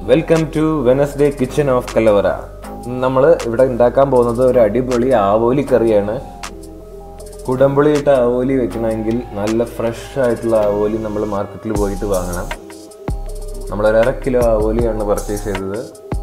welcome to Wednesday kitchen of Kallavara നമ്മൾ ഇവിടെ ഉണ്ടാക്കാൻ പോകുന്നത് ഒരു അടിപൊളി ആവോലി കറിയാണ് കുടംപുളി ഇട്ട ആവോലി വെക്കണമെങ്കിൽ നല്ല ഫ്രഷ് ആയിട്ടുള്ള ആവോലി നമ്മൾ മാർക്കറ്റിൽ പോയിട്ട് വാങ്ങണം നമ്മൾ ഒരു അര കിലോ ആവോലിയാണ് പർച്ചേസ് ചെയ്തത്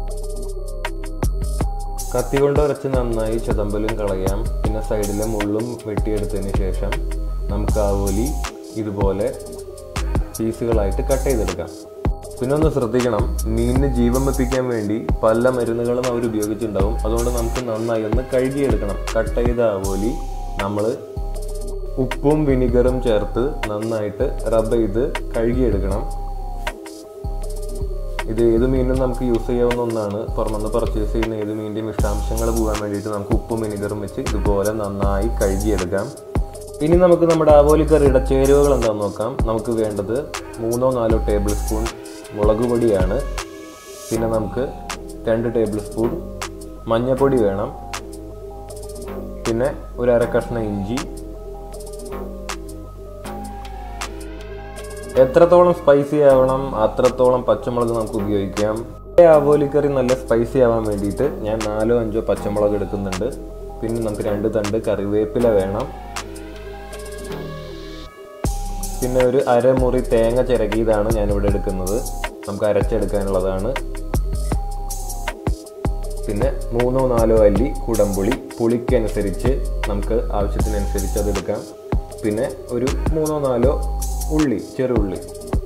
കത്തി കൊണ്ട് ഉരച്ച് നന്നായി ചതമ്പലും കളയാം പിന്നെ സൈഡിലെ മുള്ളും വെട്ടിയെടുത്തതിന് ശേഷം നമുക്ക് ആവോലി ഇതുപോലെ പീസുകളായിട്ട് കട്ട് ചെയ്തെടുക്കാം പിന്നെ ഒന്ന് ശ്രദ്ധിക്കണം മീനിന് ജീവൻ വെപ്പിക്കാൻ വേണ്ടി പല മരുന്നുകളും അവർ ഉപയോഗിച്ചിട്ടുണ്ടാവും അതുകൊണ്ട് നമുക്ക് നന്നായി ഒന്ന് കഴുകിയെടുക്കണം കട്ട് ചെയ്ത ആവോലി നമ്മൾ ഉപ്പും വിനിഗറും ചേർത്ത് നന്നായിട്ട് റബ്ബ് ചെയ്ത് കഴുകിയെടുക്കണം ഇത് ഏത് മീനും നമുക്ക് യൂസ് ചെയ്യാവുന്ന ഒന്നാണ് പുറമെന്ന് പർച്ചേസ് ചെയ്യുന്ന ഏത് മീനിൻ്റെയും വിഷാംശങ്ങൾ പോകാൻ വേണ്ടിയിട്ട് നമുക്ക് ഉപ്പും വിനിഗറും വെച്ച് ഇതുപോലെ നന്നായി കഴുകിയെടുക്കാം ഇനി നമുക്ക് നമ്മുടെ ആവോലി കറിയുടെ ചേരുവകൾ എന്താണെന്ന് നോക്കാം നമുക്ക് വേണ്ടത് മൂന്നോ നാലോ ടേബിൾ സ്പൂൺ മുളക് പൊടിയാണ് പിന്നെ നമുക്ക് രണ്ട് ടേബിൾ സ്പൂൺ മഞ്ഞൾപ്പൊടി വേണം പിന്നെ ഒരു അര കഷ്ണം ഇഞ്ചി എത്രത്തോളം സ്പൈസി ആവണം അത്രത്തോളം പച്ചമുളക് നമുക്ക് ഉപയോഗിക്കാം ആവോലി കറി നല്ല സ്പൈസി ആവാൻ വേണ്ടിയിട്ട് ഞാൻ നാലോ അഞ്ചോ പച്ചമുളക് എടുക്കുന്നുണ്ട് പിന്നെ നമുക്ക് രണ്ട് തണ്ട് കറിവേപ്പില വേണം പിന്നെ ഒരു അരമുറി തേങ്ങ ചിരകിയതാണ് ഞാനിവിടെ എടുക്കുന്നത് നമുക്ക് അരച്ചെടുക്കാനുള്ളതാണ് പിന്നെ മൂന്നോ നാലോ അല്ലി കുടംപുളി പുളിക്കനുസരിച്ച് നമുക്ക് ആവശ്യത്തിനനുസരിച്ച് അതെടുക്കാം പിന്നെ ഒരു മൂന്നോ നാലോ ഉള്ളി ചെറുള്ളി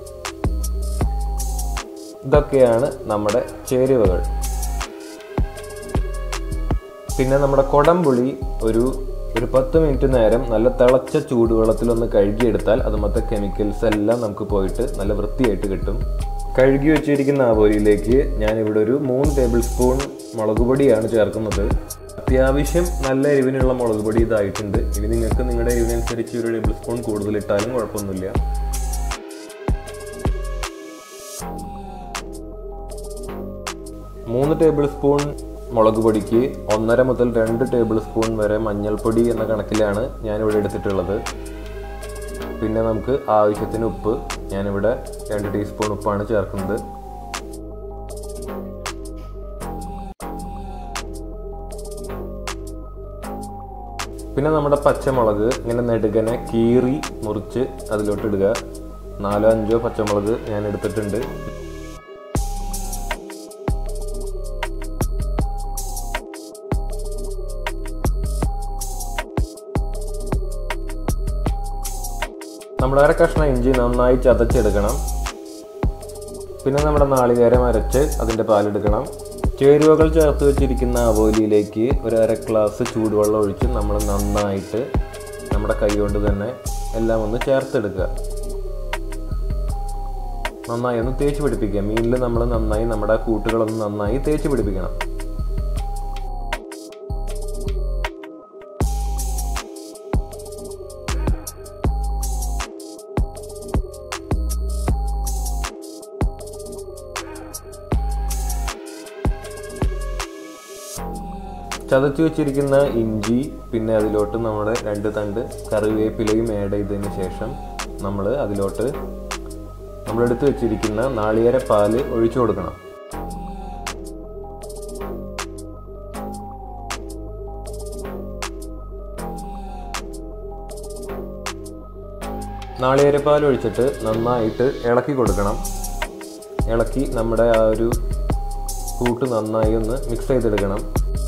ഇതൊക്കെയാണ് നമ്മുടെ ചേരുവകൾ പിന്നെ നമ്മുടെ കൊടംപുളി ഒരു ഒരു പത്ത് മിനിറ്റ് നേരം നല്ല തിളച്ച ചൂടുവെള്ളത്തിലൊന്ന് കഴുകിയെടുത്താൽ അത് മൊത്തം കെമിക്കൽസ് എല്ലാം നമുക്ക് പോയിട്ട് നല്ല വൃത്തിയായിട്ട് കിട്ടും കഴുകി വെച്ചിരിക്കുന്ന ആവോലിയിലേക്ക് ഞാനിവിടെ ഒരു മൂന്ന് ടേബിൾ സ്പൂൺ മുളക് പൊടിയാണ് ചേർക്കുന്നത് അത്യാവശ്യം നല്ല എരിവിനുള്ള മുളക് പൊടി ഇതായിട്ടുണ്ട് ഇനി നിങ്ങൾക്ക് നിങ്ങളുടെ എരിവിനനുസരിച്ച് ഒരു ടേബിൾ സ്പൂൺ കൂടുതൽ ഇട്ടാലും കുഴപ്പമൊന്നുമില്ല മൂന്ന് ടേബിൾ സ്പൂൺ മുളക് പൊടിക്ക് ഒന്നര മുതൽ രണ്ട് ടേബിൾ സ്പൂൺ വരെ മഞ്ഞൾപ്പൊടി എന്ന കണക്കിലാണ് ഞാനിവിടെ എടുത്തിട്ടുള്ളത് പിന്നെ നമുക്ക് ആവശ്യത്തിന് ഉപ്പ് ഞാനിവിടെ രണ്ട് ടീസ്പൂൺ ഉപ്പാണ് ചേർക്കുന്നത് പിന്നെ നമ്മുടെ പച്ചമുളക് ഇങ്ങനെ നെടുകനെ കീറി മുറിച്ച് അതിലോട്ട് ഇടുക നാലോ അഞ്ചോ പച്ചമുളക് ഞാൻ എടുത്തിട്ടുണ്ട് നമ്മുടെ അര കഷ്ണം ഇഞ്ചി നന്നായി ചതച്ചെടുക്കണം പിന്നെ നമ്മുടെ നാളികേരം അരച്ച് അതിൻ്റെ പാലെടുക്കണം ചേരുവകൾ ചേർത്ത് വെച്ചിരിക്കുന്ന അവോലിയിലേക്ക് ഒരു അര ഗ്ലാസ് ചൂടുവെള്ളം ഒഴിച്ച് നമ്മൾ നന്നായിട്ട് നമ്മുടെ കൈ കൊണ്ട് തന്നെ എല്ലാം ഒന്ന് ചേർത്തെടുക്കുക നന്നായി ഒന്ന് തേച്ച് പിടിപ്പിക്കുക മീനിൽ നമ്മൾ നന്നായി നമ്മുടെ കൂട്ടുകളൊന്ന് നന്നായി തേച്ച് പിടിപ്പിക്കണം ചതച്ച് വെച്ചിരിക്കുന്ന ഇഞ്ചി പിന്നെ അതിലോട്ട് നമ്മുടെ രണ്ട് തണ്ട് കറിവേപ്പിലയും ആഡ് ചെയ്തതിന് ശേഷം നമ്മൾ അതിലോട്ട് നമ്മളെടുത്ത് വെച്ചിരിക്കുന്ന നാളികേര പാല് ഒഴിച്ചു കൊടുക്കണം നാളികേരപ്പാൽ ഒഴിച്ചിട്ട് നന്നായിട്ട് ഇളക്കി കൊടുക്കണം ഇളക്കി നമ്മുടെ ആ ഒരു കൂട്ട് നന്നായി ഒന്ന് മിക്സ് ചെയ്തെടുക്കണം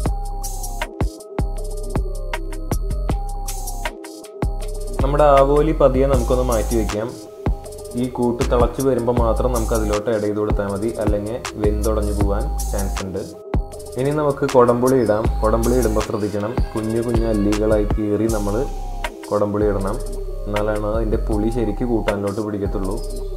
നമ്മുടെ ആവോലി പതിയെ നമുക്കൊന്ന് മാറ്റി വയ്ക്കാം ഈ കൂട്ട് തിളച്ച് വരുമ്പോൾ മാത്രം നമുക്ക് അതിലോട്ട് ഇട ചെയ്ത് കൊടുത്താൽ മതി അല്ലെങ്കിൽ വെന്തുടഞ്ഞു പോകാൻ ചാൻസ് ഉണ്ട് ഇനി നമുക്ക് കുടംപുളി ഇടാം കുടംപുളി ഇടുമ്പോൾ ശ്രദ്ധിക്കണം കുഞ്ഞു കുഞ്ഞു അല്ലികളായി കീറി നമ്മൾ കുടംപുളി ഇടണം എന്നാലാണ് അതിൻ്റെ പുളി ശരിക്ക് കൂട്ടാനിലോട്ട് പിടിക്കത്തുള്ളൂ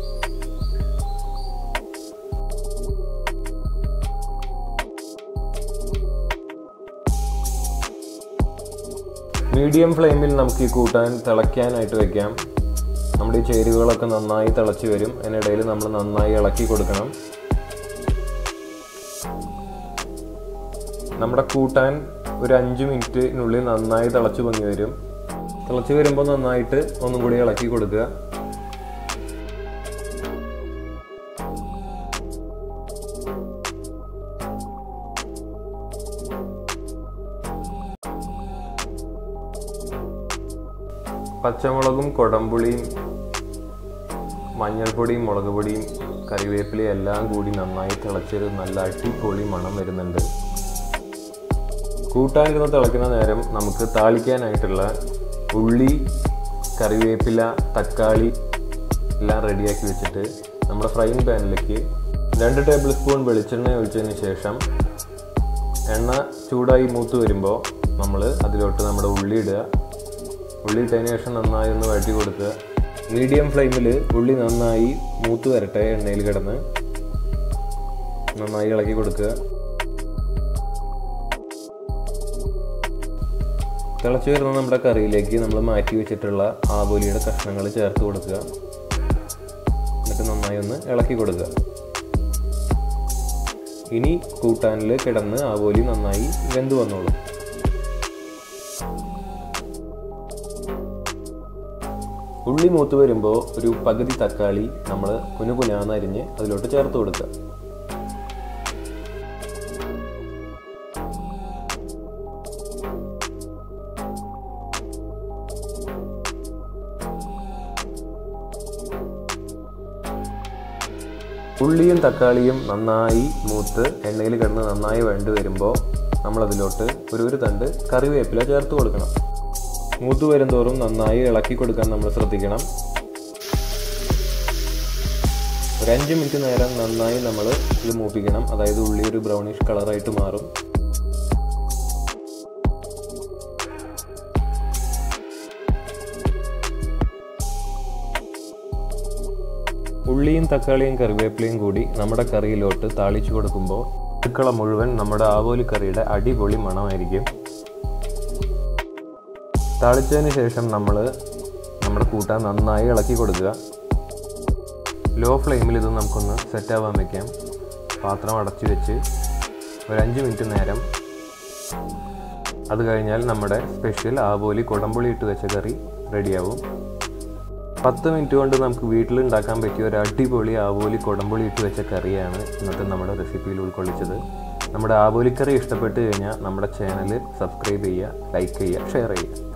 മീഡിയം ഫ്ലെയിമിൽ നമുക്ക് ഈ കൂട്ടാൻ തിളയ്ക്കാനായിട്ട് വെക്കാം നമ്മുടെ ഈ ചേരുവകളൊക്കെ നന്നായി തിളച്ച് വരും അതിനിടയിൽ നമ്മൾ നന്നായി ഇളക്കി കൊടുക്കണം നമ്മുടെ കൂട്ടാൻ ഒരു അഞ്ച് മിനിറ്റിനുള്ളിൽ നന്നായി തിളച്ച് പൊങ്ങി വരും തിളച്ച് വരുമ്പോൾ നന്നായിട്ട് ഒന്നും കൂടി ഇളക്കി കൊടുക്കുക പച്ചമുളകും കുടംപുളിയും മഞ്ഞൾപ്പൊടിയും മുളക് പൊടിയും കറിവേപ്പിലയും എല്ലാം കൂടി നന്നായി തിളച്ചൊരു നല്ല അടിപൊളി മണം വരുന്നുണ്ട് കൂട്ടാനിരുന്ന് തിളയ്ക്കുന്ന നേരം നമുക്ക് താളിക്കാനായിട്ടുള്ള ഉള്ളി കറിവേപ്പില തക്കാളി എല്ലാം റെഡിയാക്കി വെച്ചിട്ട് നമ്മുടെ ഫ്രൈയിങ് പാനിലേക്ക് രണ്ട് ടേബിൾ സ്പൂൺ വെളിച്ചെണ്ണ ഒഴിച്ചതിന് ശേഷം എണ്ണ ചൂടായി മൂത്ത് വരുമ്പോൾ നമ്മൾ അതിലോട്ട് നമ്മുടെ ഉള്ളി ഇടുക ഉള്ളി ഇട്ടതിന് ശേഷം നന്നായി ഒന്ന് വഴറ്റി കൊടുക്കുക മീഡിയം ഫ്ലെയിമിൽ ഉള്ളി നന്നായി മൂത്ത് വരട്ടെ എണ്ണയിൽ കിടന്ന് നന്നായി ഇളക്കി കൊടുക്കുക തിളച്ച് വരുന്ന നമ്മുടെ കറിയിലേക്ക് നമ്മൾ മാറ്റി വെച്ചിട്ടുള്ള ആവോലിയുടെ കഷ്ണങ്ങൾ ചേർത്ത് കൊടുക്കുക എന്നിട്ട് നന്നായി ഒന്ന് ഇളക്കി കൊടുക്കുക ഇനി കൂട്ടാനിൽ കിടന്ന് ആവോലി നന്നായി വെന്ത് വന്നോളും ഉള്ളി മൂത്ത് വരുമ്പോൾ ഒരു പകുതി തക്കാളി നമ്മൾ കുനുകുനാന്ന് അരിഞ്ഞ് അതിലോട്ട് ചേർത്ത് കൊടുക്കുക ഉള്ളിയും തക്കാളിയും നന്നായി മൂത്ത് എണ്ണയിൽ കിടന്ന് നന്നായി വേണ്ടി വരുമ്പോൾ നമ്മളതിലോട്ട് ഒരു ഒരു തണ്ട് കറിവേപ്പില ചേർത്ത് കൊടുക്കണം മൂത്ത് വരുന്തോറും നന്നായി ഇളക്കി കൊടുക്കാൻ നമ്മൾ ശ്രദ്ധിക്കണം ഒരു അഞ്ച് മിനിറ്റ് നേരം നന്നായി നമ്മൾ ഇത് മൂപ്പിക്കണം അതായത് ഉള്ളി ഒരു ബ്രൗണിഷ് കളറായിട്ട് മാറും ഉള്ളിയും തക്കാളിയും കറിവേപ്പിലയും കൂടി നമ്മുടെ കറിയിലോട്ട് താളിച്ചു കൊടുക്കുമ്പോൾ അടുക്കള മുഴുവൻ നമ്മുടെ ആവോലി കറിയുടെ അടിപൊളി മണമായിരിക്കും താളിച്ചതിന് ശേഷം നമ്മൾ നമ്മുടെ കൂട്ടാൻ നന്നായി ഇളക്കി കൊടുക്കുക ലോ ഫ്ലെയിമിൽ ഇത് നമുക്കൊന്ന് സെറ്റ് ആവാൻ വെക്കാം പാത്രം അടച്ചു വെച്ച് ഒരു അഞ്ച് മിനിറ്റ് നേരം അത് കഴിഞ്ഞാൽ നമ്മുടെ സ്പെഷ്യൽ ആവോലി കുടംപുളി ഇട്ട് വെച്ച കറി റെഡിയാവും പത്ത് മിനിറ്റ് കൊണ്ട് നമുക്ക് വീട്ടിൽ ഉണ്ടാക്കാൻ പറ്റിയ ഒരു അടിപൊളി ആവോലി കുടംപുളി ഇട്ട് വെച്ച കറിയാണ് ഇന്നത്തെ നമ്മുടെ റെസിപ്പിയിൽ ഉൾക്കൊള്ളിച്ചത് നമ്മുടെ ആവോലിക്കറി ഇഷ്ടപ്പെട്ട് കഴിഞ്ഞാൽ നമ്മുടെ ചാനൽ സബ്സ്ക്രൈബ് ചെയ്യുക ലൈക്ക് ചെയ്യുക ഷെയർ ചെയ്യുക